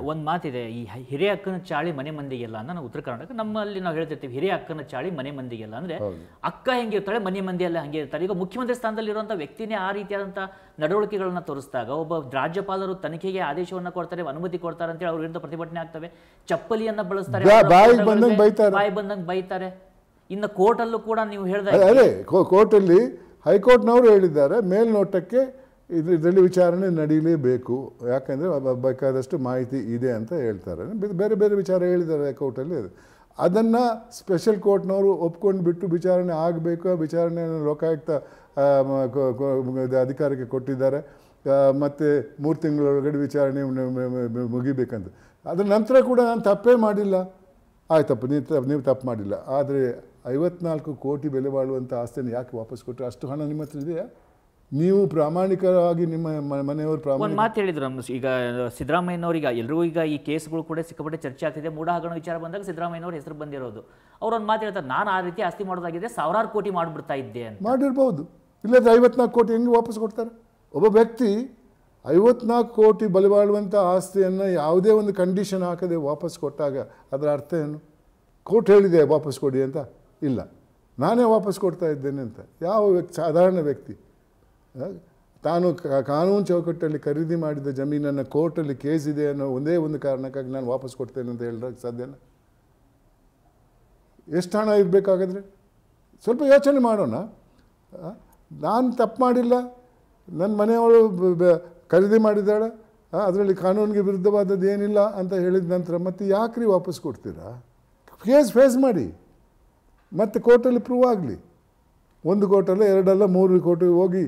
ಒಂದು ಮಾತಿದೆ ಈ ಹ- ಹಿರಿಯ ಅಕ್ಕನ ಚಾಳಿ ಮನೆ ಮಂದಿಗೆಲ್ಲ ಅಂತ ನಾವು ಉತ್ತರ ಕರ್ನಾಟಕ ನಮ್ಮಲ್ಲಿ ನಾವು ಹೇಳ್ತಿರ್ತೀವಿ ಹಿರಿಯ ಅಕ್ಕನ ಚಾಳಿ ಮನೆ ಮಂದಿಗೆಲ್ಲ ಅಂದ್ರೆ ಅಕ್ಕ ಹೆಂಗಿರ್ತಾಳೆ ಮನೆ ಮಂದಿ ಎಲ್ಲ ಹಂಗೆ ಇರ್ತಾರೆ ಈಗ ಮುಖ್ಯಮಂತ್ರಿ ಸ್ಥಾನದಲ್ಲಿರುವಂಥ ವ್ಯಕ್ತಿನೇ ಆ ರೀತಿಯಾದಂಥ ನಡವಳಿಕೆಗಳನ್ನ ತೋರಿಸಿದಾಗ ಒಬ್ಬ ರಾಜ್ಯಪಾಲರು ತನಿಖೆಗೆ ಆದೇಶವನ್ನ ಕೊಡ್ತಾರೆ ಅನುಮತಿ ಕೊಡ್ತಾರೆ ಅಂತೇಳಿ ಅವ್ರ ವಿರುದ್ಧ ಪ್ರತಿಭಟನೆ ಆಗ್ತವೆ ಚಪ್ಪಲಿಯನ್ನ ಬಳಸ್ತಾರೆ ಬಾ- ಅವರ ಬಾಯಿಗೆ ಫೋಟೋಗಳಿಗೆ ಬಂದಂಗೆ ಬೈತಾರೆ. ಬಾಯಿ ಬಂದಂಗೆ ಬೈತಾರೆ ಇನ್ನು ಕೋರ್ಟಲ್ಲೂ ಕೂಡ ನೀವು ಹೇಳ್ದ ಅದೇ- ಅದೇ ಕೋ- ಕೋರ್ಟಲ್ಲಿ ಹೈಕೋರ್ಟ್ನವರು ಹೇಳಿದ್ದಾರೆ ಮೇಲ್ನೋಟಕ್ಕೆ ಇದು ಇದರಲ್ಲಿ ವಿಚಾರಣೆ ನಡೀಲೇಬೇಕು ಯಾಕಂದರೆ ಬೇಕಾದಷ್ಟು ಮಾಹಿತಿ ಇದೆ ಅಂತ ಹೇಳ್ತಾರೆ ಬೆ- ಬೇರೆ ಬೇರೆ ವಿಚಾರ ಹೇಳಿದ್ದಾರೆ ಹೈಕೋರ್ಟಲ್ಲಿ ಅದನ್ನು ಸ್ಪೆಷಲ್ ಕೋರ್ಟ್ನವರು ಒಪ್ಕೊಂಡು ಬಿಟ್ಟು ವಿಚಾರಣೆ ಆಗಬೇಕು ಆ ವಿಚಾರಣೆಯನ್ನು ಲೋಕಾಯುಕ್ತ ಆ, ಮ- ಕೊ- ಕೊ- ಇದು ಅಧಿಕಾರಕ್ಕೆ ಕೊಟ್ಟಿದ್ದಾರೆ ಆ, ಮತ್ತು ಮೂರು ತಿಂಗಳೊಳಗಡೆ ವಿಚಾರಣೆ ಮ- ಮ- ಮ- ಮುಗಿಬೇಕಂತ ಅದ್ರ ನಂತರ ಕೂಡ ನಾನು ತಪ್ಪೇ ಮಾಡಿಲ್ಲ ಆಯ್ತಪ್ಪ ನೀವು ತ ನೀವು ತಪ್ಪು ಮಾಡಿಲ್ಲ ಆದರೆ ಐವತ್ನಾಲ್ಕು ಕೋಟಿ ಬೆಲೆ ಬಾಳುವಂಥ ಆಸ್ತಿಯನ್ನು ಯಾಕೆ ವಾಪಸ್ ಕೊಟ್ಟರೆ ಅಷ್ಟು ಹಣ ನಿಮ್ಮ ಹತ್ರ ಇದೆಯಾ ನೀವು ಪ್ರಾಮಾಣಿಕರಾಗಿ ನಿಮ್ಮ ಮ- ಮನೆಯವರು ಒಂದು ಪ್ರಾಮಾಣಿಕ ಮಾತು ಹೇಳಿದ್ರು ನಮ್ಮ ಈಗ ಸಿದ್ದರಾಮಯ್ಯನವ್ರಿಗೆ ಎಲ್ಲರಿಗೂ ಈಗ ಈ ಕೇಸ್ಗಳು ಕೂಡ ಸಿಕ್ಕಾಪಟ್ಟೆ ಚರ್ಚೆ ಆಗ್ತಿದೆ ಮೂಡ ಹಗರಣ ವಿಚಾರ ಬಂದಾಗ ಸಿದ್ದರಾಮಯ್ಯನವ್ರ ಹೆಸರು ಬಂದಿರೋದು ಅವ್ರು ಒಂದು ಮಾತು ಹೇಳ್ತಾರೆ ನಾನು ಆ ರೀತಿ ಆಸ್ತಿ ಮಾಡೋದಾಗಿದ್ರೆ ಸಾವಿರಾರು ಕೋಟಿ ಮಾಡಿಬಿಡ್ತಾ ಇದ್ದೆ ಅಂತ ಮಾಡಿರ್ಬೋದು ಇಲ್ಲದ್ರೆ ಐವತ್ನಾಲ್ಕು ಕೋಟಿ ಹೆಂಗೆ ವಾಪಸ್ ಕೊಡ್ತಾರೆ ಒಬ್ಬ ವ್ಯಕ್ತಿ ಐವತ್ನಾಲ್ಕು ಕೋಟಿ ಬೆಲೆ ಬಾಳುವಂಥ ಆಸ್ತಿಯನ್ನು ಯಾವುದೇ ಒಂದು ಕಂಡೀಷನ್ ಹಾಕದೆ ವಾಪಸ್ ಕೊಟ್ಟಾಗ ಅದರ ಅರ್ಥ ಏನು ಕೋರ್ಟ್ ಹೇಳಿದೆ ವಾಪಸ್ ಕೊಡಿ ಅಂತ ಇಲ್ಲ ನಾನೇ ವಾಪಸ್ ಕೊಡ್ತಾ ಇದ್ದೇನೆ ಅಂತ ಯಾವ ವ್ಯಕ್ತಿ ಸಾಧಾರಣ ವ್ಯಕ್ತಿ ಆ, ತಾನು ಕಾ- ಕಾನೂನು ಚೌಕಟ್ಟಲ್ಲಿ ಖರೀದಿ ಮಾಡಿದ ಜಮೀನನ್ನು ಕೋರ್ಟಲ್ಲಿ ಕೇಸ್ ಇದೆ ಅನ್ನೋ ಒಂದೇ ಒಂದು ಕಾರಣಕ್ಕಾಗಿ ನಾನು ವಾಪಸ್ ಕೊಡ್ತೇನೆ ಅಂತ ಹೇಳೋಕ್ಕೆ ಸಾಧ್ಯನಾ ಎಷ್ಟು ಹಣ ಇರಬೇಕಾಗಾದ್ರೆ ಸ್ವಲ್ಪ ಯೋಚನೆ ಮಾಡೋಣ ಆ, ನಾನು ತಪ್ಪು ಮಾಡಿಲ್ಲ ನನ್ನ ಮನೆಯವಳು ಬ- ಬ- ಖರೀದಿ ಮಾಡಿದ್ದಾಳೆ ಅದರಲ್ಲಿ ಕಾನೂನಿಗೆ ವಿರುದ್ಧವಾದದ್ದು ಏನಿಲ್ಲ ಅಂತ ಹೇಳಿದ ನಂತರ ಮತ್ತೆ ಯಾಕ್ರಿ ವಾಪಸ್ ಕೊಡ್ತೀರಾ ಕೇಸ್ ಫೇಸ್ ಮಾಡಿ ಮತ್ತೆ ಕೋರ್ಟಲ್ಲಿ ಪ್ರೂವ್ ಆಗಲಿ ಒಂದು ಕೋರ್ಟಲ್ಲ ಎರಡಲ್ಲ ಮೂರು ಕೋರ್ಟಿಗೆ ಹೋಗಿ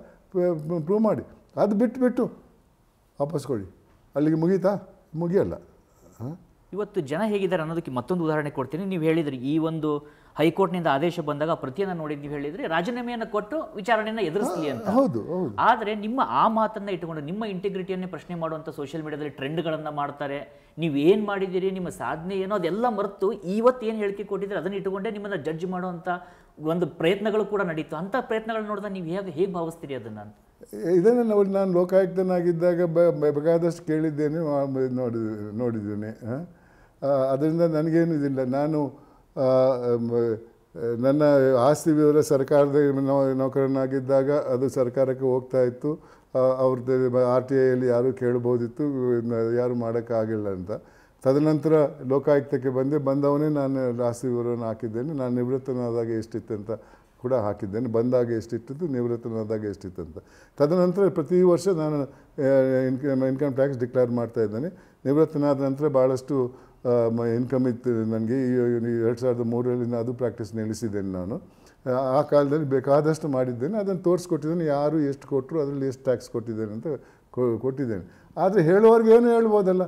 ಪ್ರೂವ್ ಮಾಡಿ ಅದು ಬಿಟ್ಟು ಬಿಟ್ಟು ವಾಪಸ್ ಕೊಡಿ ಅಲ್ಲಿಗೆ ಮುಗೀತಾ ಮುಗಿಯಲ್ಲ ಹಾಂ ಇವತ್ತು ಜನ ಹೇಗಿದ್ದಾರೆ ಅನ್ನೋದಕ್ಕೆ ಮತ್ತೊಂದು ಉದಾಹರಣೆ ಕೊಡ್ತೀನಿ ನೀವು ಹೇಳಿದ್ರಿ ಈ ಒಂದು ಹೈಕೋರ್ಟ್ನಿಂದ ಆದೇಶ ಬಂದಾಗ ಆ ಪ್ರತಿಯನ್ನು ನೋಡಿ ನೀವು ಹೇಳಿದ್ರಿ ರಾಜೀನಾಮೆಯನ್ನು ಕೊಟ್ಟು ವಿಚಾರಣೆಯನ್ನು ಎದುರಿಸಲಿ ಅಂತ ಹೌದು ಹೌದು ಆದರೆ ನಿಮ್ಮ ಆ ಮಾತನ್ನ ಇಟ್ಟುಕೊಂಡು ನಿಮ್ಮ ಇಂಟಿಗ್ರಿಟಿಯನ್ನೇ ಪ್ರಶ್ನೆ ಮಾಡುವಂಥ ಸೋಷಿಯಲ್ ಮೀಡಿಯಾದಲ್ಲಿ ಟ್ರೆಂಡ್ಗಳನ್ನು ಮಾಡ್ತಾರೆ ನೀವು ಏನು ಮಾಡಿದ್ದೀರಿ ನಿಮ್ಮ ಸಾಧನೆ ಏನೋ ಅದೆಲ್ಲ ಮರೆತು ಇವತ್ತು ಏನು ಹೇಳಿಕೆ ಕೊಟ್ಟಿದ್ರೆ ಅದನ್ನ ಇಟ್ಟುಕೊಂಡೇ ನಿಮ್ಮನ್ನ ಜಡ್ಜ್ ಮಾಡುವಂಥ ಒಂದು ಪ್ರಯತ್ನಗಳು ಕೂಡ ನಡೀತು ಅಂಥ ಪ್ರಯತ್ನಗಳು ನೋಡಿದಾಗ ನೀವು ಹೇಗೆ ಹೇಗೆ ಭಾವಿಸ್ತೀರಿ ಅದನ್ನು ಅಂತ ಇದನ್ನು ನೋಡಿ ನಾನು ಲೋಕಾಯುಕ್ತನಾಗಿದ್ದಾಗ ಬ- ಬ- ಬೇಕಾದಷ್ಟು ಕೇಳಿದ್ದೇನೆ ಮಾ- ಮ- ನೋಡಿ ನೋಡಿದ್ದೇನೆ ಆ? ಆ, ಅದರಿಂದ ನನಗೇನಿದಿಲ್ಲ ನಾನು ಆ, ಮ- ನನ್ನ ಆಸ್ತಿ ವಿವರ ಸರ್ಕಾರದ ನೌ- ನೌಕರನಾಗಿದ್ದಾಗ ಅದು ಸರ್ಕಾರಕ್ಕೆ ಹೋಗ್ತಾ ಇತ್ತು ಆ, ಅವ್ರದ್ದು ಆರ್ ಟಿ ಐಯಲ್ಲಿ ಯಾರೂ ಕೇಳ್ಬೋದಿತ್ತು ನ- ಯಾರೂ ಮಾಡೋಕ್ಕಾಗಿಲ್ಲ ಅಂತ ತದನಂತರ ಲೋಕಾಯುಕ್ತಕ್ಕೆ ಬಂದೆ ಬಂದವನೇ ನಾನು ಆಸ್ತಿ ವಿವರವನ್ನು ಹಾಕಿದ್ದೇನೆ ನಾನು ನಿವೃತ್ತನಾದಾಗ ಎಷ್ಟಿತ್ತು ಅಂತ ಕೂಡ ಹಾಕಿದ್ದೇನೆ ಬಂದಾಗ ಎಷ್ಟಿತ್ತು ನಿವೃತ್ತನಾದಾಗ ಎಷ್ಟಿತ್ತು ಅಂತ ತದನಂತರ ಪ್ರತಿ ವರ್ಷ ನಾನು ಇನ್ಕಮ್ ಇನ್ಕಮ್ ಟ್ಯಾಕ್ಸ್ ಡಿಕ್ಲೇರ್ ಮಾಡ್ತಾ ಇದ್ದೇನೆ ನಿವೃತ್ತನಾದ ನಂತರ ಭಾಳಷ್ಟು ಇನ್ಕಮ್ ಇತ್ತು ನನಗೆ ಎರಡು ಸಾವಿರದ ಮೂರರಲ್ಲಿ ಅದು ಪ್ರಾಕ್ಟೀಸ್ ನಿಲ್ಲಿಸಿದ್ದೇನೆ ನಾನು ಆ, ಆ ಕಾಲದಲ್ಲಿ ಬೇಕಾದಷ್ಟು ಮಾಡಿದ್ದೇನೆ ಅದನ್ನು ತೋರಿಸ್ಕೊಟ್ಟಿದ್ದೇನೆ ಯಾರು ಎಷ್ಟು ಕೊಟ್ಟರು ಅದರಲ್ಲಿ ಎಷ್ಟು ಟ್ಯಾಕ್ಸ್ ಕೊಟ್ಟಿದ್ದೇನೆ ಅಂತ ಕೊ- ಕೊಟ್ಟಿದ್ದೇನೆ ಆದರೆ ಹೇಳುವವ್ರಿಗೆ ಏನು ಹೇಳ್ಬೋದಲ್ಲ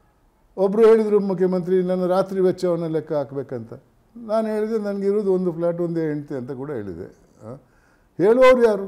ಒಬ್ಬರು ಹೇಳಿದರು ಮುಖ್ಯಮಂತ್ರಿ ನನ್ನ ರಾತ್ರಿ ವೆಚ್ಚವನ್ನು ಲೆಕ್ಕ ಹಾಕಬೇಕಂತ ನಾನು ಹೇಳಿದೆ ನನಗಿರೋದು ಒಂದು ಫ್ಲ್ಯಾಟ್ ಒಂದೇ ಹೆಂಡ್ತಿ ಅಂತ ಕೂಡ ಹೇಳಿದೆ ಆ? ಹೇಳುವವರು ಯಾರು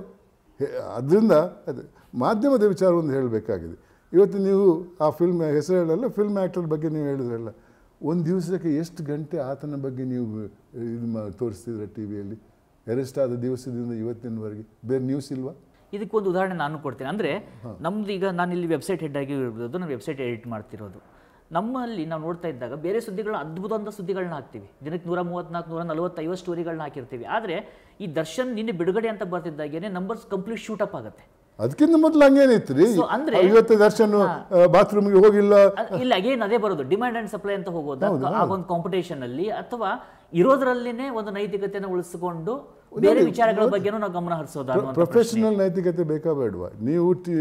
ಅದರಿಂದ ಅದು ಮಾಧ್ಯಮದ ವಿಚಾರ ಒಂದು ಹೇಳಬೇಕಾಗಿದೆ ಇವತ್ತು ನೀವು ಆ ಫಿಲ್ಮ್ ಹೆಸರು ಹೇಳಲ್ಲ ಫಿಲ್ಮ್ ಆ್ಯಕ್ಟರ್ ಬಗ್ಗೆ ನೀವು ಹೇಳಿದ್ರಲ್ಲ ಒಂದು ದಿವಸಕ್ಕೆ ಎಷ್ಟು ಗಂಟೆ ಆತನ ಬಗ್ಗೆ ನೀವು ಇದು ಮಾ ತೋರಿಸ್ತಿದ್ರೆ ಟಿ ವಿಯಲ್ಲಿ ಅರೆಸ್ಟ್ ಆದ ದಿವಸದಿಂದ ಇವತ್ತಿನವರೆಗೆ ಬೇರೆ ನ್ಯೂಸ್ ಇಲ್ವಾ ಇದಕ್ಕೊಂದು ಉದಾಹರಣೆ ನಾನು ಕೊಡ್ತೀನಿ ಅಂದರೆ ನಮ್ದು ಈಗ ನಾನು ಇಲ್ಲಿ ವೆಬ್ಸೈಟ್ ಹೆಡ್ ಆಗಿ ಇರ್ಬೋದು ನಾನು ವೆಬ್ಸೈಟ್ ಎಡಿಟ್ ಮಾಡ್ತಿರೋದು ನಮ್ಮಲ್ಲಿ ನಾವು ನೋಡ್ತಾ ಇದ್ದಾಗ ಬೇರೆ ಸುದ್ದಿಗಳನ್ನ ಅದ್ಭುತವಾದ ಸುದ್ದಿಗಳನ್ನ ಹಾಕ್ತೀವಿ ದಿನಕ್ಕೆ ನೂರ ಮೂವತ್ತ್ನಾಲ್ಕು ನೂರ ನಲವತ್ತೈವತ್ತು ಸ್ಟೋರಿಗಳನ್ನ ಹಾಕಿರ್ತೀವಿ ಆದರೆ ಈ ದರ್ಶನ್ ನಿನ್ನೆ ಬಿಡುಗಡೆ ಅಂತ ಬರ್ತಿದ್ದಾಗೇನೆ ನಂಬರ್ಸ್ ಕಂಪ್ಲೀಟ್ ಶೂಟಪ್ ಆಗುತ್ತೆ ಅದಕ್ಕಿಂತ ಮೊದಲು ಹಂಗೇನಿತ್ತು ರೀ So, ಅಂದ್ರೆ- ಇವತ್ತು ದರ್ಶನ್ ಬಾತ್ರೂಮ್ಗೆ ಹೋಗಿಲ್ಲ ಅದ್- ಇಲ್ಲ ಅಗೇನ್ ಅದೇ ಬರೋದು ಡಿಮ್ಯಾಂಡ್ ಅಂಡ್ ಸಪ್ಲೈ ಅಂತ ಹೋಗೋದು ಆ ಒಂದು ಕಾಂಪಿಟೇಷನ್ ಅಲ್ಲಿ ಅಥವಾ ಇರೋದ್ರಲ್ಲಿನೇ ಒಂದು ನೈತಿಕತೆಯನ್ನು ಉಳಿಸಿಕೊಂಡು ಬೇರೆ ವಿಚಾರಗಳ ಬಗ್ಗೆನೂ ನಾವು ಗಮನ ಹರಿಸೋದು ಅನ್ನುವಂಥ ಪ್ರಶ್ನೆ. ಪ್ರೊಫೆಷನಲ್ ನೈತಿಕತೆ ಬೇಕಾ ಬೇಡವಾ ನೀವು ಟಿ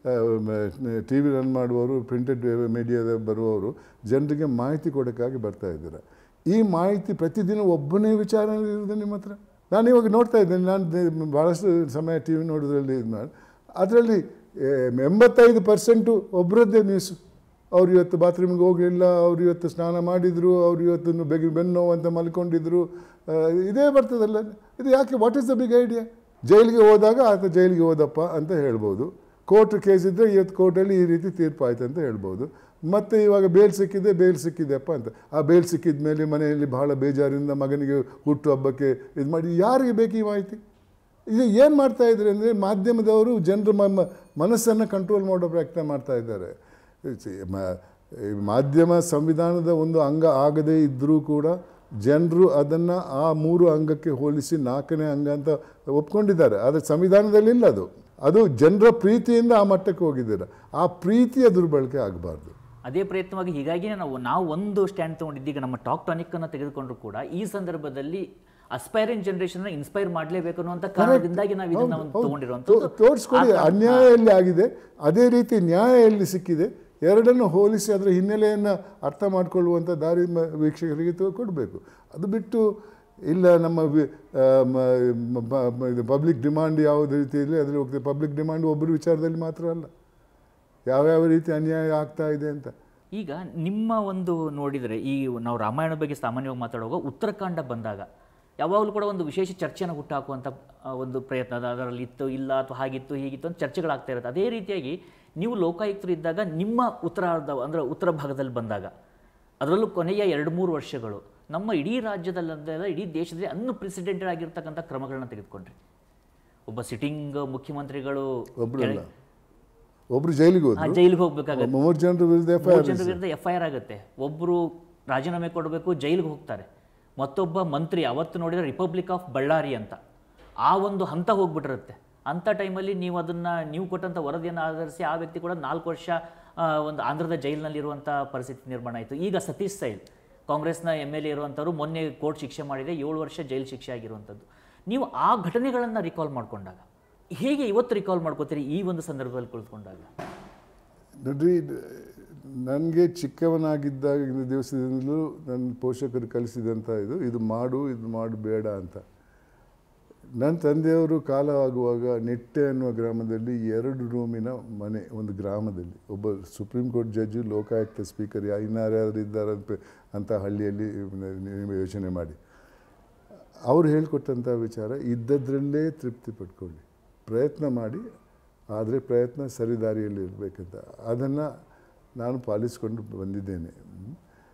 ಟಿ ವಿ ರನ್ ಮಾಡುವವರು ಪ್ರಿಂಟೆಡ್ ಮೀಡಿಯಾದ ಬರುವವರು ಜನರಿಗೆ ಮಾಹಿತಿ ಕೊಡೋಕ್ಕಾಗಿ ಬರ್ತಾ ಇದ್ದೀರಾ ಈ ಮಾಹಿತಿ ಪ್ರತಿದಿನ ಒಬ್ಬನೇ ವಿಚಾರ ಇರೋದು ನಿಮ್ಮ ಹತ್ರ ನಾನು ಇವಾಗ ನೋಡ್ತಾ ಇದ್ದೇನೆ ನಾನು ದೆ- ಭಾಳಷ್ಟು ಸಮಯ ಟಿ ವಿ ನೋಡೋದ್ರಲ್ಲಿ ಇದು ಮಾಡಿ ಅದರಲ್ಲಿ ಎಂಬತ್ತೈದು ಪರ್ಸೆಂಟು ಒಬ್ಬರದ್ದೇ ನ್ಯೂಸು ಅವ್ರು ಇವತ್ತು ಬಾತ್ರೂಮಿಗೆ ಹೋಗಲಿಲ್ಲ ಅವ್ರು ಇವತ್ತು ಸ್ನಾನ ಮಾಡಿದರು ಅವ್ರು ಇವತ್ತು ಬೆಗಿ ಬೆನ್ನು ಅಂತ ಮಲ್ಕೊಂಡಿದ್ರು ಆ, ಇದೇ ಬರ್ತದಲ್ಲ ಇದು ಯಾಕೆ what is the big idea ಜೈಲಿಗೆ ಹೋದಾಗ ಆತ ಜೈಲಿಗೆ ಹೋದಪ್ಪ ಅಂತ ಹೇಳ್ಬೋದು ಕೋರ್ಟ್ ಕೇಸ್ ಇದ್ದರೆ ಇವತ್ತು ಕೋರ್ಟಲ್ಲಿ ಈ ರೀತಿ ತೀರ್ಪು ಆಯ್ತು ಅಂತ ಹೇಳ್ಬೋದು ಮತ್ತು ಇವಾಗ ಬೇಲ್ ಸಿಕ್ಕಿದೆ ಬೇಲ್ ಸಿಕ್ಕಿದೆಪ್ಪ ಅಂತ ಆ ಬೇಲ್ ಸಿಕ್ಕಿದ ಮೇಲೆ ಮನೆಯಲ್ಲಿ ಬಹಳ ಬೇಜಾರಿಂದ ಮಗನಿಗೆ ಹುಟ್ಟು ಹಬ್ಬಕ್ಕೆ ಇದು ಮಾಡಿ ಯಾರಿಗೆ ಬೇಕು ಈ ಮಾಹಿತಿ ಇದು ಏನು ಮಾಡ್ತಾ ಇದ್ದಾರೆ ಅಂದರೆ ಮಾಧ್ಯಮದವರು ಜನರ ಮ ಮನಸ್ಸನ್ನು ಕಂಟ್ರೋಲ್ ಮಾಡೋ ಪ್ರಯತ್ನ ಮಾಡ್ತಾ ಇದ್ದಾರೆ ಸಿ- ಮ- ಈ ಮಾಧ್ಯಮ ಸಂವಿಧಾನದ ಒಂದು ಅಂಗ ಆಗದೇ ಇದ್ದರೂ ಕೂಡ ಜನರು ಅದನ್ನು ಆ ಮೂರು ಅಂಗಕ್ಕೆ ಹೋಲಿಸಿ ನಾಲ್ಕನೇ ಅಂಗ ಅಂತ ಒಪ್ಕೊಂಡಿದ್ದಾರೆ ಆದರೆ ಸಂವಿಧಾನದಲ್ಲಿ ಇಲ್ಲ ಅದು ಅದು ಜನರ ಪ್ರೀತಿಯಿಂದ ಆ ಮಟ್ಟಕ್ಕೆ ಹೋಗಿದ್ದಾರೆ ಆ ಪ್ರೀತಿಯ ದುರ್ಬಳಕೆ ಆಗಬಾರ್ದು ಅದೇ ಪ್ರಯತ್ನವಾಗಿ ಹೀಗಾಗಿ ನಾವು ನಾವು ಒಂದು ಸ್ಟ್ಯಾಂಡ್ ತಗೊಂಡಿದ್ದೀಗ ನಮ್ಮ ಟಾಕ್ ಟಾನಿಕ್ ಅನ್ನು ತೆಗೆದುಕೊಂಡ್ರು ಕೂಡ ಈ ಸಂದರ್ಭದಲ್ಲಿ ಅಸ್ಪೈರಿಂಗ್ ಜನರೇಷನ್ ಇನ್ಸ್ಪೈರ್ ಮಾಡಲೇಬೇಕು ಅನ್ನುವಂಥ ಕಾರಣದಿಂದಾಗಿ ನಾವು ಇದನ್ನ ಒಂದು ತಗೊಂಡಿರುವಂಥದ್ದು ತೋರಿಸ್ಕೊಡಿ ಅನ್ಯಾಯ ಎಲ್ಲಿ ಆಗಿದೆ ಅದೇ ರೀತಿ ನ್ಯಾಯ ಎಲ್ಲಿ ಸಿಕ್ಕಿದೆ ಎರಡನ್ನು ಹೋಲಿಸಿ ಅದರ ಹಿನ್ನೆಲೆಯನ್ನು ಅರ್ಥ ಮಾಡಿಕೊಳ್ಳುವಂಥ ದಾರಿ ಮ- ವೀಕ್ಷಕರಿಗೆ ಕೊಡಬೇಕು ಅದು ಬಿಟ್ಟು ಇಲ್ಲ ನಮ್ಮ ಪಬ್ಲಿಕ್ ಡಿಮಾಂಡ್ ಯಾವುದೇ ರೀತಿಯಲ್ಲಿ ಅದರಲ್ಲಿ ಹೋಗ್ತದೆ ಪಬ್ಲಿಕ್ ಡಿಮಾಂಡ್ ಒಬ್ಬರ ವಿಚಾರದಲ್ಲಿ ಮಾತ್ರ ಅಲ್ಲ ಯಾವ್ಯಾವ ರೀತಿ ಅನ್ಯಾಯ ಆಗ್ತಾ ಇದೆ ಅಂತ ಈಗ ನಿಮ್ಮ ಒಂದು ನೋಡಿದರೆ ಈ ನಾವು ರಾಮಾಯಣ ಬಗ್ಗೆ ಸಾಮಾನ್ಯವಾಗಿ ಮಾತಾಡುವಾಗ ಉತ್ತರಾಖಂಡ ಬಂದಾಗ ಯಾವಾಗಲೂ ಕೂಡ ಒಂದು ವಿಶೇಷ ಚರ್ಚೆಯನ್ನು ಹುಟ್ಟಾಕುವಂಥ ಆ, ಒಂದು ಪ್ರಯತ್ನ ಅದು ಅದರಲ್ಲಿ ಇತ್ತು ಇಲ್ಲ ಅಥವಾ ಹಾಗಿತ್ತು ಹೀಗಿತ್ತು ಅಂತ ಚರ್ಚೆಗಳಾಗ್ತಾ ಇರುತ್ತೆ ಅದೇ ರೀತಿಯಾಗಿ ನೀವು ಲೋಕಾಯುಕ್ತರು ಇದ್ದಾಗ ನಿಮ್ಮ ಉತ್ತರಾರ್ಧ ಅಂದರೆ ಉತ್ತರ ಭಾಗದಲ್ಲಿ ಬಂದಾಗ ಅದರಲ್ಲೂ ಕೊನೆಯ ಎರಡು ಮೂರು ವರ್ಷಗಳು ನಮ್ಮ ಇಡೀ ರಾಜ್ಯದಲ್ಲದೆ ಇಡೀ ದೇಶದಲ್ಲಿ ಅನ್ಪ್ರೆಸಿಡೆಂಟೆಡ್ ಆಗಿರ್ತಕ್ಕಂಥ ಕ್ರಮಗಳನ್ನ ತೆಗೆದುಕೊಂಡ್ರಿ ಒಬ್ಬ ಸಿಟ್ಟಿಂಗ್ ಮುಖ್ಯಮಂತ್ರಿಗಳು ಒಬ್ಬರಲ್ಲ ಒಬ್ಬರು ಜೈಲಿಗೆ ಆ, ಹೋದ್ರು ಜೈಲಿಗೆ ಹೋಗ್ಬೇಕಾಗತ್ತೆ ಮೂರು ಜನರ ವಿರುದ್ಧ ಎಫ್ ಐ ಮೂರು ಜನರ ವಿರುದ್ಧ ಎಫ್ ಐ ಆರ್ ಆಗುತ್ತೆ ಒಬ್ಬರು ರಾಜೀನಾಮೆ ಕೊಡಬೇಕು ಜೈಲಿಗೆ ಹೋಗ್ತಾರೆ ಮತ್ತೊಬ್ಬ ಮಂತ್ರಿ ಅವತ್ತು ನೋಡಿದ್ರೆ ರಿಪಬ್ಲಿಕ್ ಆಫ್ ಬಳ್ಳಾರಿ ಅಂತ ಆ ಒಂದು ಹಂತ ಹೋಗ್ಬಿಟ್ಟಿರುತ್ತೆ ಅಂಥ ಟೈಮಲ್ಲಿ ನೀವು ಅದನ್ನು ನೀವು ಕೊಟ್ಟಂಥ ವರದಿಯನ್ನು ಆಧರಿಸಿ ಆ ವ್ಯಕ್ತಿ ಕೂಡ ನಾಲ್ಕು ವರ್ಷ ಆ, ಒಂದು ಆಂಧ್ರದ ಜೈಲಿನಲ್ಲಿರುವಂಥ ಪರಿಸ್ಥಿತಿ ನಿರ್ಮಾಣ ಆಯಿತು ಈಗ ಸತೀಶ್ ಸೈಲ್ ಕಾಂಗ್ರೆಸ್ನ ಎಮ್ ಎಲ್ ಎ ಇರುವಂಥವ್ರು ಮೊನ್ನೆ ಕೋರ್ಟ್ ಶಿಕ್ಷೆ ಮಾಡಿದೆ ಏಳು ವರ್ಷ ಜೈಲು ಶಿಕ್ಷೆ ಆಗಿರುವಂಥದ್ದು ನೀವು ಆ ಘಟನೆಗಳನ್ನು ರಿಕಾಲ್ ಮಾಡಿಕೊಂಡಾಗ ಹೇಗೆ ಇವತ್ತು ರಿಕಾಲ್ ಮಾಡ್ಕೋತೀರಿ ಈ ಒಂದು ಸಂದರ್ಭದಲ್ಲಿ ಕುಳಿತುಕೊಂಡಾಗ ನೋಡ್ರಿ ನನಗೆ ಚಿಕ್ಕವನಾಗಿದ್ದಾಗ ದಿವಸದಿಂದಲೂ ನನ್ನ ಪೋಷಕರು ಕಲಿಸಿದಂಥ ಇದು ಇದು ಮಾಡು ಇದು ಮಾಡು ಬೇಡ ಅಂತ ನನ್ನ ತಂದೆಯವರು ಕಾಲ ಆಗುವಾಗ ನೆಟ್ಟೆ ಅನ್ನುವ ಗ್ರಾಮದಲ್ಲಿ ಎರಡು ರೂಮಿನ ಮನೆ ಒಂದು ಗ್ರಾಮದಲ್ಲಿ ಒಬ್ಬ Supreme Court judge Lokayukta speaker ಯಾ ಇನ್ನಾರ್ಯಾರು ಇದ್ದಾರೆ ಅಂತ- ಅಂತ ಹಳ್ಳಿಯಲ್ಲಿ ನೀವು ಯೋಚನೆ ಮಾಡಿ ಅವ್ರು ಹೇಳಿಕೊಟ್ಟಂಥ ವಿಚಾರ ಇದ್ದದ್ರಲ್ಲೇ ತೃಪ್ತಿ ಪಡ್ಕೊಳ್ಳಿ ಪ್ರಯತ್ನ ಮಾಡಿ ಆದರೆ ಪ್ರಯತ್ನ ಸರಿದಾರಿಯಲ್ಲಿ ಇರಬೇಕಂತ ಅದನ್ನು ನಾನು ಪಾಲಿಸ್ಕೊಂಡು ಬಂದಿದ್ದೇನೆ ಹ್ಮ್.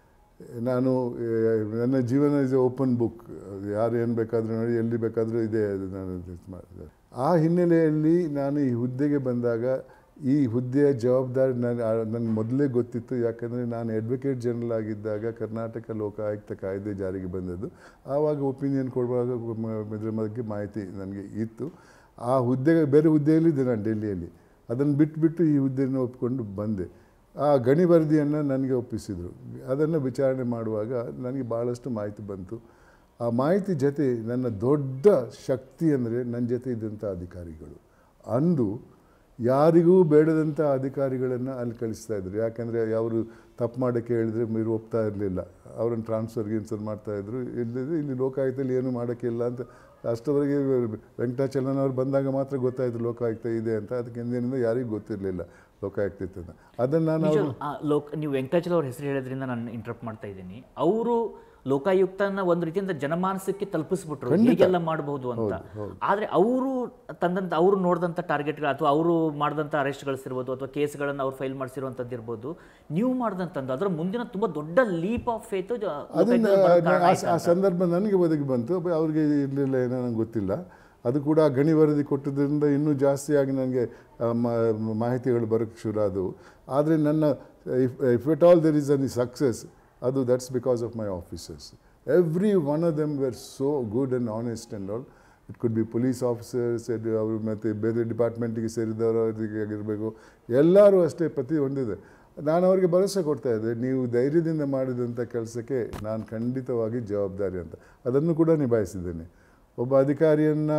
ನಾನು ಆ, ನನ್ನ ಜೀವನ ಇಸ್ ಓಪನ್ ಬುಕ್ ಯಾರು ಏನು ಬೇಕಾದರೂ ನೋಡಿ ಎಲ್ಲಿ ಬೇಕಾದರೂ ಇದೆ ಅದು ನಾನು ಇದು ಮಾಡಿದೆ. ಆ ಹಿನ್ನೆಲೆಯಲ್ಲಿ ನಾನು ಈ ಹುದ್ದೆಗೆ ಬಂದಾಗ ಈ ಹುದ್ದೆಯ ಜವಾಬ್ದಾರಿ ನಾನು ನನಗೆ ಮೊದಲೇ ಗೊತ್ತಿತ್ತು ಯಾಕಂದರೆ ನಾನು ಅಡ್ವೊಕೇಟ್ ಜನರಲ್ ಆಗಿದ್ದಾಗ ಕರ್ನಾಟಕ ಲೋಕಾಯುಕ್ತ ಕಾಯ್ದೆ ಜಾರಿಗೆ ಬಂದದ್ದು ಆವಾಗ ಒಪಿನಿಯನ್ ಕೊಡುವಾಗ ಮ- ಇದ್ರ ಬಗ್ಗೆ ಮಾಹಿತಿ ನನಗೆ ಇತ್ತು ಆ ಹುದ್ದೆಗೆ ಬೇರೆ ಹುದ್ದೆಯಲ್ಲಿದ್ದೆ ನಾನು ಡೆಲ್ಲಿಯಲ್ಲಿ ಅದನ್ನು ಬಿಟ್ಬಿಟ್ಟು ಈ ಹುದ್ದೆಯನ್ನು ಒಪ್ಪಿಕೊಂಡು ಬಂದೆ ಆ ಗಣಿ ವರದಿಯನ್ನು ನನಗೆ ಒಪ್ಪಿಸಿದರು ಅದನ್ನು ವಿಚಾರಣೆ ಮಾಡುವಾಗ ನನಗೆ ಭಾಳಷ್ಟು ಮಾಹಿತಿ ಬಂತು ಆ ಮಾಹಿತಿ ಜೊತೆ ನನ್ನ ದೊಡ್ಡ ಶಕ್ತಿ ಅಂದರೆ ನನ್ನ ಜೊತೆ ಇದ್ದಂಥ ಅಧಿಕಾರಿಗಳು ಅಂದು ಯಾರಿಗೂ ಬೇಡದಂಥ ಅಧಿಕಾರಿಗಳನ್ನು ಅಲ್ಲಿ ಕಳಿಸ್ತಾ ಇದ್ರು ಯಾಕಂದರೆ ಅವರು ತಪ್ಪು ಮಾಡೋಕ್ಕೆ ಹೇಳಿದ್ರೆ మీరు ಒಪ್ತಾ ಇರಲಿಲ್ಲ ಅವ್ರನ್ನ ಟ್ರಾನ್ಸ್ಫರ್ ಗಿನ್ಸ್ಫರ್ ಮಾಡ್ತಾಯಿದ್ರು ಇಲ್ಲದಿದ್ರೆ ಇಲ್ಲಿ ಲೋಕಾಯುಕ್ತದಲ್ಲಿ ಏನೂ ಮಾಡೋಕ್ಕಿಲ್ಲ ಅಂತ ಅಷ್ಟವರೆಗೆ ವೆಂಕಟಾಚಲನ್ ಅವ್ರು ಬಂದಾಗ ಮಾತ್ರ ಗೊತ್ತಾಯಿತು ಲೋಕಾಯುಕ್ತ ಇದೆ ಅಂತ ಅದಕ್ಕೆ ಹಿಂದಿನಿಂದ ಯಾರಿಗೂ ಗೊತ್ತಿರಲಿಲ್ಲ ಲೋಕಾಯುಕ್ತ ಇತ್ತು ಅಂತ ಅದನ್ನು ನಾನು ನಿಜ ಅವ್ರು ಆ, ಲೋಕ್ ನೀವು ವೆಂಕಟಾಚಲ ಅವ್ರ ಹೆಸರು ಹೇಳೋದ್ರಿಂದ ನಾನು ಇಂಟರಪ್ಟ್ ಮಾಡ್ತಾ ಇದ್ದೀನಿ ಅವರು ಲೋಕಾಯುಕ್ತನ ಒಂದು ರೀತಿಯಿಂದ ಜನಮಾನಸಕ್ಕೆ ತಲುಪಿಸ್ಬಿಟ್ರು ಹೀಗೆಲ್ಲ ಮಾಡಬಹುದು ಅಂತ ಆದ್ರೆ ಅವರು ತಂದಂತ ಅವರು ನೋಡಿದಂಥ ಟಾರ್ಗೆಟ್ಗಳು ಅಥವಾ ಅವರು ಮಾಡಿದಂಥ ಅರೆಸ್ಟ್ಗಳಿರ್ಬೋದು ಅಥವಾ ಕೇಸ್ಗಳನ್ನು ಅವ್ರು ಫೈಲ್ ಮಾಡಿಸಿರುವಂಥದ್ದು ಇರ್ಬೋದು ನೀವು ಮಾಡಿದಂಥದ್ದು ಅದರ ಮುಂದಿನ ತುಂಬಾ ದೊಡ್ಡ ಲೀಪ್ ಆಫ್ ಫೇತ್ ಅದನ್ನ ಆ- ಆ ಸಂದರ್ಭ ನನಗೆ ಒದಗಿ ಬಂತು ಬ- ಅವ್ರಿಗೆ ಇರಲಿಲ್ಲ ಏನೋ ನಂಗೆ ಗೊತ್ತಿಲ್ಲ ಅದು ಕೂಡ ಆ ಗಣಿ ವರದಿ ಕೊಟ್ಟದ್ರಿಂದ ಇನ್ನೂ ಜಾಸ್ತಿಯಾಗಿ ನನಗೆ ಆ, ಮ- ಮಾಹಿತಿಗಳು ಬರೋಕ್ಕೆ ಶುರು ಆದವು ಆದರೆ ನನ್ನ if if it all there is an success ಅದು that's because of my officers every one of them were so good and honest and all it could be police officers ಅವರು ಮತ್ತು ಬೇರೆ ಡಿಪಾರ್ಟ್ಮೆಂಟಿಗೆ ಸೇರಿದವರು ಆಗಿರಬೇಕು ಎಲ್ಲರೂ ಅಷ್ಟೇ ಪ್ರತಿ ಒಂದಿದೆ ನಾನು ಅವರಿಗೆ ಭರವಸೆ ಕೊಡ್ತಾ ಇದ್ದೆ ನೀವು ಧೈರ್ಯದಿಂದ ಮಾಡಿದಂಥ ಕೆಲಸಕ್ಕೆ ನಾನು ಖಂಡಿತವಾಗಿ ಜವಾಬ್ದಾರಿ ಅಂತ ಅದನ್ನು ಕೂಡ ನಿಭಾಯಿಸಿದ್ದೇನೆ ಒಬ್ಬ ಅಧಿಕಾರಿಯನ್ನು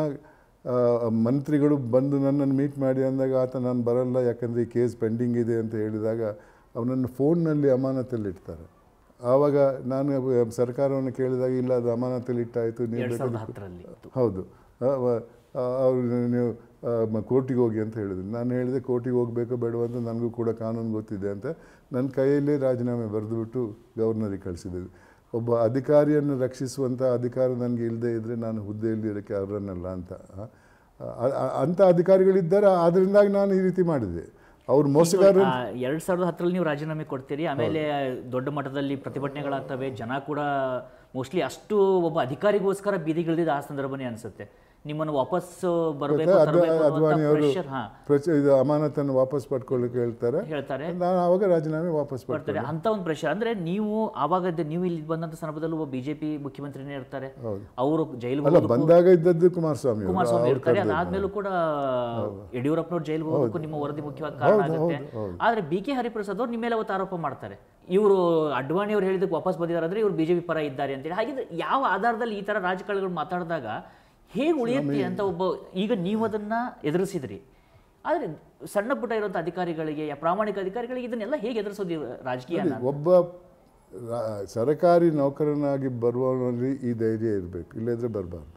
ಮಂತ್ರಿಗಳು ಬಂದು ನನ್ನನ್ನು ಮೀಟ್ ಮಾಡಿ ಅಂದಾಗ ಆತ ನಾನು ಬರಲ್ಲ ಯಾಕಂದರೆ ಈ ಕೇಸ್ ಪೆಂಡಿಂಗ್ ಇದೆ ಅಂತ ಹೇಳಿದಾಗ ಅವನನ್ನು ಫೋನ್ನಲ್ಲಿ ಅಮಾನತಲ್ಲಿ ಇಡ್ತಾರೆ ಆವಾಗ ನಾನು ಸರ್ಕಾರವನ್ನು ಕೇಳಿದಾಗ ಇಲ್ಲ ಅದು ಅಮಾನತಲ್ಲಿ ಇಟ್ಟಾಯಿತು ನೀವು ಎರಡ್ ಸಾವಿರದ ಬೇಕಾದ್ರೆ ಹತ್ತರಲ್ಲಿ ಹೌದು ಅವರು ನೀವು ಕೋರ್ಟಿಗೆ ಹೋಗಿ ಅಂತ ಹೇಳಿದ್ರು ನಾನು ಹೇಳಿದೆ ಕೋರ್ಟಿಗೆ ಹೋಗಬೇಕು ಬೇಡವ ಅಂತ ನನಗೂ ಕೂಡ ಕಾನೂನು ಗೊತ್ತಿದೆ ಅಂತ ನನ್ನ ಕೈಯಲ್ಲೇ ರಾಜೀನಾಮೆ ಬರೆದುಬಿಟ್ಟು ಗವರ್ನರಿಗೆ ಕಳಿಸಿದ್ದೆ ಒಬ್ಬ ಅಧಿಕಾರಿಯನ್ನು ರಕ್ಷಿಸುವಂಥ ಅಧಿಕಾರ ನನಗೆ ಇಲ್ಲದೆ ಇದ್ದರೆ ನಾನು ಹುದ್ದೆಯಲ್ಲಿ ಇರೋಕ್ಕೆ ಅರ್ಹನಲ್ಲ ಅಂತ ಆ, ಆ- ಆ- ಅಂಥ ಅಧಿಕಾರಿಗಳಿದ್ದಾರೆ ಅದರಿಂದಾಗಿ ನಾನು ಈ ರೀತಿ ಮಾಡಿದೆ ಅವ್ರು ಮೋಸಗಾರರು ಆ, ಎರಡ್ ಸಾವಿರದ ಹತ್ತರಲ್ಲಿ ನೀವು ರಾಜೀನಾಮೆ ಕೊಡ್ತೀರಿ ಆಮೇಲೆ ದೊಡ್ಡ ಮಟ್ಟದಲ್ಲಿ ಪ್ರತಿಭಟನೆಗಳಾಗ್ತವೆ ಜನ ಕೂಡ ಮೋಸ್ಟ್ಲಿ ಅಷ್ಟು ಒಬ್ಬ ಅಧಿಕಾರಿಗೋಸ್ಕರ ಬೀದಿಗಿಳಿದಿದ್ದ ಆ ಸಂದರ್ಭನೇ ಅನಿಸುತ್ತೆ ನಿಮ್ಮನ್ನು ವಾಪಸ್ ಬರಬೇಕು ಮತ್ತೆ ತರಬೇಕು ಅದ್ವಾ- ಅದ್ವಾನಿ ಅವರು ಪ್ರೆಷರ್ ಹಾ ಪ್ರಚ ಇದು ಅಮಾನತನ್ನು ವಾಪಸ್ ಪಡ್ಕೊಳ್ಳಿಕ್ಕೆ ಹೇಳ್ತಾರೆ ಹೇಳ್ತಾರೆ ನಾನು ಆವಾಗ ರಾಜೀನಾಮೆ ವಾಪಸ್ ಪಡ್ತೀನಿ ಬರ್ತಾರೆ ಅಂತ ಒಂದು ಪ್ರೆಷರ್ ಅಂದ್ರೆ ನೀವು ಆವಾಗ ಇದ್ದ- ನೀವು ಇಲ್ಲಿ ಬಂದಂತ ಸಂದರ್ಭದಲ್ಲೂ ಒಬ್ಬ ಬಿಜೆಪಿ ಮುಖ್ಯಮಂತ್ರಿನೇ ಇರ್ತಾರೆ ಹೌದು. ಅವರು ಜೈಲು ಅಲ್ಲ ಬಂದಾಗ ಇದ್ದದ್ದು ಕುಮಾರಸ್ವಾಮಿ ಅವರು. ಕುಮಾರಸ್ವಾಮಿ ಅವ್ರು ಇರ್ತಾರೆ ಕರ್ದದ್ದು. ಅದಾದ್ಮೇಲೂ ಕೂಡ ಯಡಿಯೂರಪ್ಪನವ್ರು ಜೈಲಿಗೆ ಹೋಗೋಕ್ಕೂ ನಿಮ್ಮ ವರದಿ ಮುಖ್ಯವಾದ ಕಾರಣ ಆಗುತ್ತೆ ಆದ್ರೆ ಬಿ ಕೆ ಹರಿಪ್ರಸಾದ್ ಅವರು ನಿಮ್ಮ ಮೇಲೆ ಅವತ್ತು ಆರೋಪ ಮಾಡ್ತಾರೆ ಇವರು ಅಡ್ವಾಣಿ ಅವ್ರು ಹೇಳಿದಕ್ಕೆ ವಾಪಸ್ ಬಂದಿದ್ದಾರೆ ಅಂದ್ರೆ ಇವರು ಬಿಜೆಪಿ ಪರ ಇದ್ದಾರೆ ಅಂತೇಳಿ ಹಾಗಿದ್ರೆ ಯಾವ ಆಧಾರದಲ್ಲಿ ಈ ತರ ರಾಜಕಾರಣಿಗಳು ಮಾತಾಡಿದಾಗ ಹೇಗೆ ಉಳಿಯುತ್ತೆ ಅಂತ ಒಬ್ಬ ಈಗ ನೀವು ಅದನ್ನ ಎದುರಿಸಿದ್ರಿ ಆದ್ರೆ ಸಣ್ಣ ಪುಟ್ಟ ಇರುವಂತ ಅಧಿಕಾರಿಗಳಿಗೆ ಯಾ ಪ್ರಾಮಾಣಿಕ ಅಧಿಕಾರಿಗಳಿಗೆ ಇದನ್ನೆಲ್ಲ ಹೇಗೆ ಎದುರಿಸೋದು ಈ ರಾಜಕೀಯನ ಒಬ್ಬ ರಾ- ಸರಕಾರಿ ನೌಕರನಾಗಿ ಬರುವವನಲ್ಲಿ ಈ ಧೈರ್ಯ ಇರಬೇಕು ಇಲ್ಲದ್ರೆ ಬರಬಾರ್ದು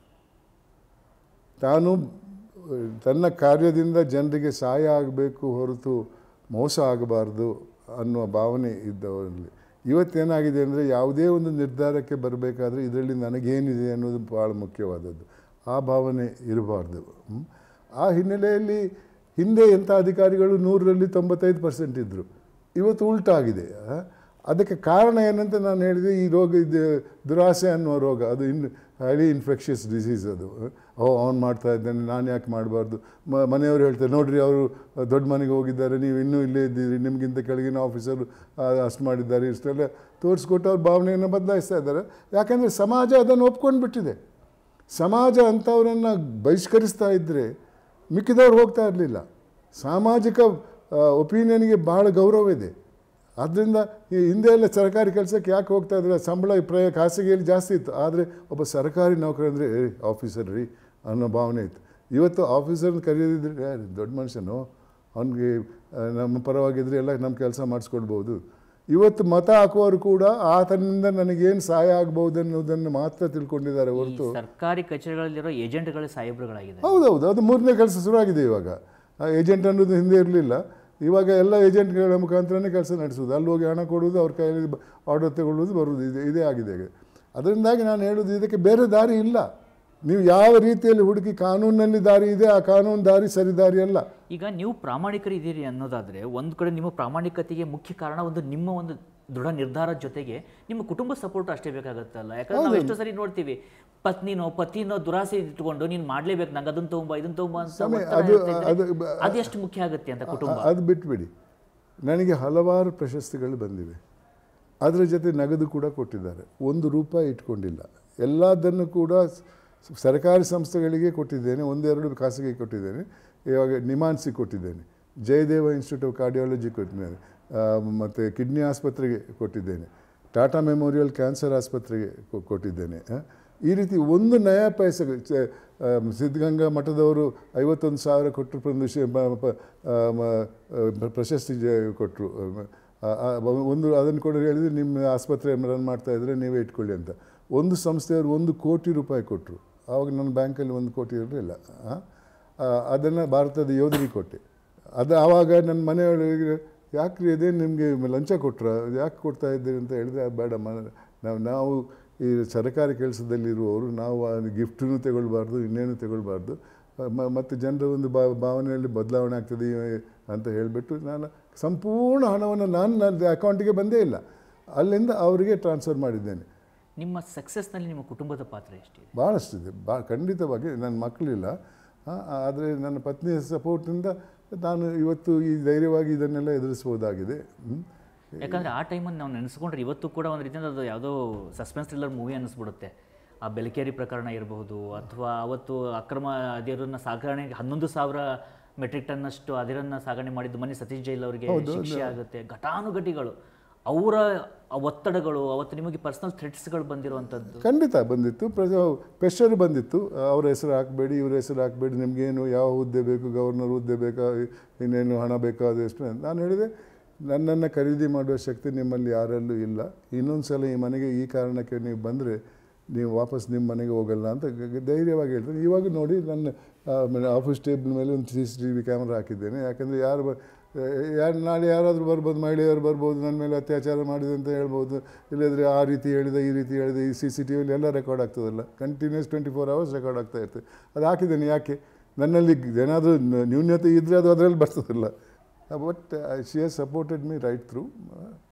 ತಾನು ಆ, ತನ್ನ ಕಾರ್ಯದಿಂದ ಜನರಿಗೆ ಸಹಾಯ ಆಗಬೇಕು ಹೊರತು ಮೋಸ ಆಗಬಾರ್ದು ಅನ್ನುವ ಭಾವನೆ ಇದ್ದವರಲ್ಲಿ ಇವತ್ತೇನಾಗಿದೆ ಅಂದರೆ ಯಾವುದೇ ಒಂದು ನಿರ್ಧಾರಕ್ಕೆ ಬರಬೇಕಾದ್ರೆ ಇದರಲ್ಲಿ ನನಗೇನಿದೆ ಅನ್ನೋದು ಭಾಳ ಮುಖ್ಯವಾದದ್ದು ಆ ಭಾವನೆ ಇರಬಾರ್ದು ಹ್ಮ್? ಆ ಹಿನ್ನೆಲೆಯಲ್ಲಿ ಹಿಂದೆ ಎಂಥ ಅಧಿಕಾರಿಗಳು ನೂರರಲ್ಲಿ ತೊಂಬತ್ತೈದು ಪರ್ಸೆಂಟ್ ಇದ್ದರು ಇವತ್ತು ಉಲ್ಟಾಗಿದೆ ಆ? ಅದಕ್ಕೆ ಕಾರಣ ಏನಂತ ನಾನು ಹೇಳಿದೆ ಈ ರೋಗ ಇದು ದುರಾಸೆ ಅನ್ನುವ ರೋಗ ಅದು ಇನ್ ಹೈಲಿ ಇನ್ಫೆಕ್ಷಿಯಸ್ ಡಿಸೀಸ್ ಅದು ಓ ಅವ್ನು ಮಾಡ್ತಾ ಇದ್ದಾನೆ ನಾನು ಯಾಕೆ ಮಾಡಬಾರ್ದು ಮ ಮನೆಯವರು ಹೇಳ್ತಾರೆ ನೋಡ್ರಿ ಅವರು ದೊಡ್ಡ ಮನೆಗೆ ಹೋಗಿದ್ದಾರೆ ನೀವು ಇನ್ನೂ ಇಲ್ಲೇ ಇದ್ದೀರಿ ನಿಮಗಿಂತ ಕೆಳಗಿನ ಆಫೀಸರು ಅಷ್ಟು ಮಾಡಿದ್ದಾರೆ ಇಷ್ಟೆಲ್ಲ ತೋರಿಸ್ಕೊಟ್ಟು ಅವ್ರ ಭಾವನೆಯನ್ನು ಬದಲಾಯಿಸ್ತಾ ಇದ್ದಾರೆ ಯಾಕಂದರೆ ಸಮಾಜ ಅದನ್ನು ಒಪ್ಕೊಂಡು ಬಿಟ್ಟಿದೆ ಸಮಾಜ ಅಂಥವರನ್ನು ಬಹಿಷ್ಕರಿಸ್ತಾ ಇದ್ದರೆ ಮಿಕ್ಕಿದವ್ರು ಹೋಗ್ತಾ ಇರಲಿಲ್ಲ ಸಾಮಾಜಿಕ ಒಪಿನಿಯನ್ಗೆ ಭಾಳ ಗೌರವ ಇದೆ ಆದ್ದರಿಂದ ಈ ಹಿಂದೆ ಎಲ್ಲ ಸರ್ಕಾರಿ ಕೆಲಸಕ್ಕೆ ಯಾಕೆ ಹೋಗ್ತಾ ಇದ್ರೆ ಸಂಬಳ ಪ್ರಯ ಖಾಸಗಿಯಲ್ಲಿ ಜಾಸ್ತಿ ಇತ್ತು ಆದರೆ ಒಬ್ಬ ಸರ್ಕಾರಿ ನೌಕರ ಅಂದರೆ ಏ ಆಫೀಸರ್ ರೀ ಅನ್ನೋ ಭಾವನೆ ಇತ್ತು ಇವತ್ತು ಆಫೀಸರ್ನ ಕರೆಯೋದಿದ್ರೆ ಏ, ದೊಡ್ಡ ಮನುಷ್ಯನು ಅವನಿಗೆ ನಮ್ಮ ಪರವಾಗಿದ್ದರೆ ಎಲ್ಲ ನಮ್ಮ ಕೆಲಸ ಮಾಡಿಸ್ಕೊಡ್ಬೋದು ಇವತ್ತು ಮತ ಹಾಕುವವರು ಕೂಡ ಆತನಿಂದ ನನಗೇನು ಸಹಾಯ ಆಗ್ಬೋದು ಅನ್ನೋದನ್ನು ಮಾತ್ರ ತಿಳ್ಕೊಂಡಿದ್ದಾರೆ ಈ ಹೊರತು ಸರ್ಕಾರಿ ಕಚೇರಿಗಳಲ್ಲಿರೋ ಏಜೆಂಟ್ಗಳ ಸಾಹೇಬ್ರುಗಳಾಗಿದೆ ಹೌದೌದು ಅದು ಮೂರನೇ ಕೆಲಸ ಶುರುವಾಗಿದೆ ಇವಾಗ ಏಜೆಂಟ್ ಅನ್ನೋದು ಹಿಂದೆ ಇರಲಿಲ್ಲ ಇವಾಗ ಎಲ್ಲ ಏಜೆಂಟ್ಗಳ ಮುಖಾಂತರನೇ ಕೆಲಸ ನಡೆಸೋದು ಅಲ್ಲಿ ಹೋಗಿ ಹಣ ಕೊಡುವುದು ಅವ್ರ ಕೈಯಲ್ಲಿ ಆರ್ಡರ್ ತಗೊಳ್ಳೋದು ಬರೋದು ಇದೆ ಇದೇ ಆಗಿದೆ ಈಗ ಅದರಿಂದಾಗಿ ನಾನು ಹೇಳೋದು ಇದಕ್ಕೆ ಬೇರೆ ದಾರಿ ಇಲ್ಲ ನೀವು ಯಾವ ರೀತಿಯಲ್ಲಿ ಹುಡುಕಿ ಕಾನೂನಿನಲ್ಲಿ ದಾರಿ ಇದೆ ಆ ಕಾನೂನು ದಾರಿ ಸರಿ ದಾರಿ ಅಲ್ಲ ಈಗ ನೀವು ಪ್ರಾಮಾಣಿಕರು ಇದ್ದೀರಿ ಅನ್ನೋದಾದ್ರೆ ಒಂದು ಕಡೆ ನಿಮ್ಮ ಪ್ರಾಮಾಣಿಕತೆಗೆ ಮುಖ್ಯ ಕಾರಣ ಒಂದು ನಿಮ್ಮ ಒಂದು ದೃಢ ನಿರ್ಧಾರದ ಜೊತೆಗೆ ನಿಮ್ಮ ಕುಟುಂಬ ಸಪೋರ್ಟ್ ಅಷ್ಟೇ ಬೇಕಾಗುತ್ತಲ್ಲ ಯಾಕಂದ್ರೆ ನಾವು ಎಷ್ಟೋ ಸರಿ ನೋಡ್ತೀವಿ ಪತ್ನಿನೋ ಪತಿನೋ ದುರಾಸೆ ಇಟ್ಕೊಂಡು ನೀನು ಮಾಡ್ಲೇಬೇಕು ನಂಗೆ ಅದನ್ನ ತಗೊಂಬ ಇದನ್ನ ತಗೊಂಬ ಅಂತ ಸಮಯ ಒತ್ತಡ ಅದು ಇರ್ತಾ ಇದ್ರೆ ಅದು ಬ- ಅದೆಷ್ಟು ಮುಖ್ಯ ಆಗುತ್ತೆ ಅಂತ ಕುಟುಂಬ ಅದು ಬಿಟ್ಬಿಡಿ ನನಗೆ ಹಲವಾರು ಪ್ರಶಸ್ತಿಗಳು ಬಂದಿವೆ ಅದರ ಜೊತೆ ನಗದು ಕೂಡ ಕೊಟ್ಟಿದ್ದಾರೆ ಒಂದು ರೂಪಾಯಿ ಇಟ್ಕೊಂಡಿಲ್ಲ ಎಲ್ಲದನ್ನು ಕೂಡ ಸ- ಸರ್ಕಾರಿ ಸಂಸ್ಥೆಗಳಿಗೆ ಕೊಟ್ಟಿದ್ದೇನೆ ಒಂದೆರಡು ಖಾಸಗಿ ಕೊಟ್ಟಿದ್ದೇನೆ ಇವಾಗ ನಿಮಾನ್ಸಿ ಕೊಟ್ಟಿದ್ದೇನೆ ಜಯದೇವ ಇನ್ಸ್ಟಿಟ್ಯೂಟ್ ಆಫ್ ಕಾರ್ಡಿಯಾಲಜಿ ಕೊಟ್ಟಿದ್ದೇನೆ ಮತ್ತು ಕಿಡ್ನಿ ಆಸ್ಪತ್ರೆಗೆ ಕೊಟ್ಟಿದ್ದೇನೆ ಟಾಟಾ ಮೆಮೋರಿಯಲ್ ಕ್ಯಾನ್ಸರ್ ಆಸ್ಪತ್ರೆಗೆ ಕೊ- ಕೊಟ್ಟಿದ್ದೇನೆ ಆ, ಈ ರೀತಿ ಒಂದು ನಯಾ ಪೈಸೆ ಚ- ಆ, ಸಿದ್ಧಗಂಗಾ ಮಠದವರು ಐವತ್ತೊಂದು ಸಾವಿರ ಕೊಟ್ಟರು ಪ್ರದೇಶ ಪ್ರಶಸ್ತಿ ಜ ಕೊಟ್ಟರು ಒಂದು ಅದನ್ನು ಕೂಡ ಹೇಳಿದ್ರೆ ನಿಮ್ಮ ಆಸ್ಪತ್ರೆ ರನ್ ಮಾಡ್ತಾ ಇದ್ರೆ ನೀವೇ ಇಟ್ಕೊಳ್ಳಿ ಅಂತ ಒಂದು ಸಂಸ್ಥೆಯವರು ಒಂದು ಕೋಟಿ ರೂಪಾಯಿ ಕೊಟ್ಟರು ಆವಾಗ ನನ್ನ ಬ್ಯಾಂಕಲ್ಲಿ ಒಂದು ಕೋಟಿ ಇರಲಿಲ್ಲ ಅದನ್ನು ಭಾರತದ ಯೋಧರಿಗೆ ಕೊಟ್ಟೆ ಅದು ಆವಾಗ ನನ್ನ ಮನೆಯೊಳಗೆ ಯಾಕ್ರಿ ಇದೇ ನಿಮಗೆ ಲಂಚ ಕೊಟ್ರ ಯಾಕೆ ಕೊಡ್ತಾ ಇದ್ದೀರಿ ಅಂತ ಹೇಳಿದ್ರೆ "ಅದು ಬೇಡ ಮನೆ ನಾವು ನಾವು ಈ ಸರ್ಕಾರಿ ಕೆಲಸದಲ್ಲಿರುವವರು ನಾವು ಗಿಫ್ಟನ್ನು ತಗೊಳ್ಬಾರ್ದು ಇನ್ನೇನು ತಗೊಳ್ಬಾರ್ದು ಮ- ಮತ್ತು ಜನರ ಒಂದು ಬಾ ಭಾವನೆಯಲ್ಲಿ ಬದಲಾವಣೆ ಆಗ್ತದೆ ಈ- ಅಂತ ಹೇಳಿಬಿಟ್ಟು ನಾನು ಸಂಪೂರ್ಣ ಹಣವನ್ನು ನಾನು ನನ್ನ ಅಕೌಂಟಿಗೆ ಬಂದೇ ಇಲ್ಲ ಅಲ್ಲಿಂದ ಅವರಿಗೆ ಟ್ರಾನ್ಸ್ಫರ್ ಮಾಡಿದ್ದೇನೆ ನಿಮ್ಮ ಸಕ್ಸಸ್ನಲ್ಲಿ ನಿಮ್ಮ ಕುಟುಂಬದ ಪಾತ್ರ ಎಷ್ಟಿದೆ ಭಾಳಷ್ಟಿದೆ ಬಾ ಖಂಡಿತವಾಗಿ ನನ್ನ ಮಕ್ಕಳಿಲ್ಲ ಆದರೆ ನನ್ನ ಪತ್ನಿಯ ಸಪೋರ್ಟಿಂದ ನಾನು ಇವತ್ತು ಈ ಧೈರ್ಯವಾಗಿ ಇದನ್ನೆಲ್ಲ ಎದುರಿಸ್ಬೋದಾಗಿದೆ ಹ್ಮ್. ಯಾಕಂದ್ರೆ ಆ ಟೈಮನ್ನು ನಾವು ನೆನೆಸ್ಕೊಂಡ್ರೆ ಇವತ್ತು ಕೂಡ ಒಂದು ರೀತಿಯಿಂದ ಅದು ಯಾವುದೋ ಸಸ್ಪೆನ್ಸ್ ಥ್ರಿಲ್ಲರ್ ಮೂವಿ ಅನ್ನಿಸ್ಬಿಡುತ್ತೆ ಆ ಬೆಲಕೇರಿ ಪ್ರಕರಣ ಇರಬಹುದು ಅಥವಾ ಅವತ್ತು ಅಕ್ರಮ ಅದಿರನ್ನ ಸಾಗಣೆ ಹನ್ನೊಂದು ಸಾವಿರ ಮೆಟ್ರಿಕ್ ಟನ್ನಷ್ಟು ಅದಿರನ್ನ ಸಾಗಣೆ ಮಾಡಿದ್ದು ಮನೆ ಸತೀಶ್ ಜೈಲ್ ಅವರಿಗೆ ಶಿಕ್ಷೆ ಆಗುತ್ತೆ ಘಟಾನುಘಟಿಗಳು ಅವರ ಒತ್ತಡಗಳು ಅವತ್ತು ನಿಮಗೆ ಪರ್ಸನಲ್ ಥ್ರೆಟ್ಸ್ಗಳು ಬಂದಿರುವಂಥದ್ದು ಖಂಡಿತ ಬಂದಿತ್ತು ಪ್ರೆಷರ್ ಬಂದಿತ್ತು ಅವ್ರ ಹೆಸರು ಹಾಕಬೇಡಿ ಇವ್ರ ಹೆಸರು ಹಾಕಬೇಡಿ ನಿಮಗೇನು ಯಾವ ಹುದ್ದೆ ಬೇಕು ಗವರ್ನರ್ ಹುದ್ದೆ ಬೇಕಾ ಇನ್ನೇನು ಹಣ ಬೇಕಾ ಅದು ಎಷ್ಟು ನಾನು ಹೇಳಿದೆ ನನ್ನನ್ನು ಖರೀದಿ ಮಾಡುವ ಶಕ್ತಿ ನಿಮ್ಮಲ್ಲಿ ಯಾರಲ್ಲೂ ಇಲ್ಲ ಇನ್ನೊಂದು ಸಲ ಈ ಮನೆಗೆ ಈ ಕಾರಣಕ್ಕೆ ನೀವು ಬಂದರೆ ನೀವು ವಾಪಸ್ ನಿಮ್ಮ ಮನೆಗೆ ಹೋಗಲ್ಲ ಅಂತ ಗ- ಗ- ಧೈರ್ಯವಾಗಿ ಹೇಳ್ತೀನಿ ಇವಾಗ ನೋಡಿ ನನ್ನ ಆಫೀಸ್ ಟೇಬಲ್ ಮೇಲೆ ಒಂದು C C T V camera ಹಾಕಿದ್ದೇನೆ ಯಾಕಂದರೆ ಯಾರು ಬ ಯಾರು ನಾಳೆ ಯಾರಾದರೂ ಬರ್ಬೋದು ಮಹಿಳೆಯರು ಬರ್ಬೋದು ನನ್ನ ಮೇಲೆ ಅತ್ಯಾಚಾರ ಮಾಡಿದೆ ಅಂತ ಹೇಳ್ಬೋದು ಇಲ್ಲದ್ರೆ ಆ ರೀತಿ ಹೇಳಿದೆ ಈ ರೀತಿ ಹೇಳಿದೆ ಈ ಸಿ ಸಿ ಟಿ ವಿಲಿ ಎಲ್ಲ ರೆಕಾರ್ಡ್ ಆಗ್ತದಲ್ಲ continuous twenty four hours record ಆಗ್ತಾ ಇರ್ತದೆ ಅದು ಹಾಕಿದ್ದೇನೆ ಯಾಕೆ ನನ್ನಲ್ಲಿ ಏನಾದರೂ ನ್ಯೂನ್ಯತೆ ಇದ್ದರೆ ಅದು ಅದರಲ್ಲಿ ಬರ್ತದಲ್ಲ but she has supported me right through